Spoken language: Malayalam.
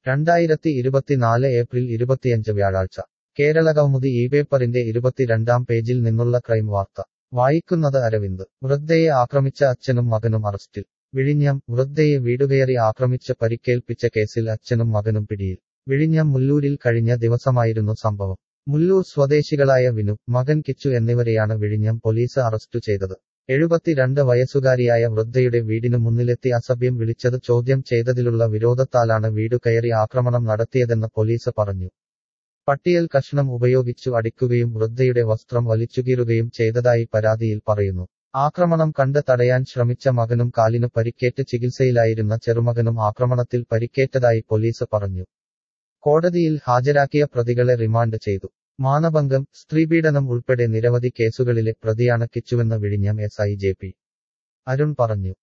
രണ്ടായിരത്തി ഇരുപത്തിനാല് ഏപ്രിൽ ഇരുപത്തിയഞ്ച് വ്യാഴാഴ്ച കേരളകൗമുദി ഈ പേപ്പറിന്റെ ഇരുപത്തിരണ്ടാം പേജിൽ നിന്നുള്ള ക്രൈം വാർത്ത വായിക്കുന്നത് അരവിന്ദ് വൃദ്ധയെ ആക്രമിച്ച അച്ഛനും മകനും അറസ്റ്റിൽ വിഴിഞ്ഞം വൃദ്ധയെ വീടുകയറി ആക്രമിച്ച് പരിക്കേൽപ്പിച്ച കേസിൽ അച്ഛനും മകനും പിടിയിൽ വിഴിഞ്ഞം മുല്ലൂരിൽ കഴിഞ്ഞ ദിവസമായിരുന്നു സംഭവം മുല്ലൂർ സ്വദേശികളായ വിനു മകൻ കിച്ചു എന്നിവരെയാണ് വിഴിഞ്ഞം പോലീസ് അറസ്റ്റു ചെയ്തത് എഴുപത്തിരണ്ട് വയസ്സുകാരിയായ വൃദ്ധയുടെ വീടിനു മുന്നിലെത്തി അസഭ്യം വിളിച്ചത് ചോദ്യം ചെയ്തതിലുള്ള വിരോധത്താലാണ് വീടു കയറി ആക്രമണം നടത്തിയതെന്ന് പോലീസ് പറഞ്ഞു പട്ടിയൽ കഷ്ണം ഉപയോഗിച്ചു അടിക്കുകയും വൃദ്ധയുടെ വസ്ത്രം വലിച്ചുകീറുകയും ചെയ്തതായി പരാതിയിൽ പറയുന്നു ആക്രമണം കണ്ട് തടയാൻ ശ്രമിച്ച മകനും കാലിനു പരിക്കേറ്റ് ചികിത്സയിലായിരുന്ന ചെറുമകനും ആക്രമണത്തിൽ പരിക്കേറ്റതായി പോലീസ് പറഞ്ഞു കോടതിയിൽ ഹാജരാക്കിയ പ്രതികളെ റിമാൻഡ് ചെയ്തു മാനഭംഗം സ്ത്രീപീഡനം ഉൾപ്പെടെ നിരവധി കേസുകളിലെ പ്രതിയാണ് കിച്ചുവെന്ന് വിഴിഞ്ഞം S I J P Arun പറഞ്ഞു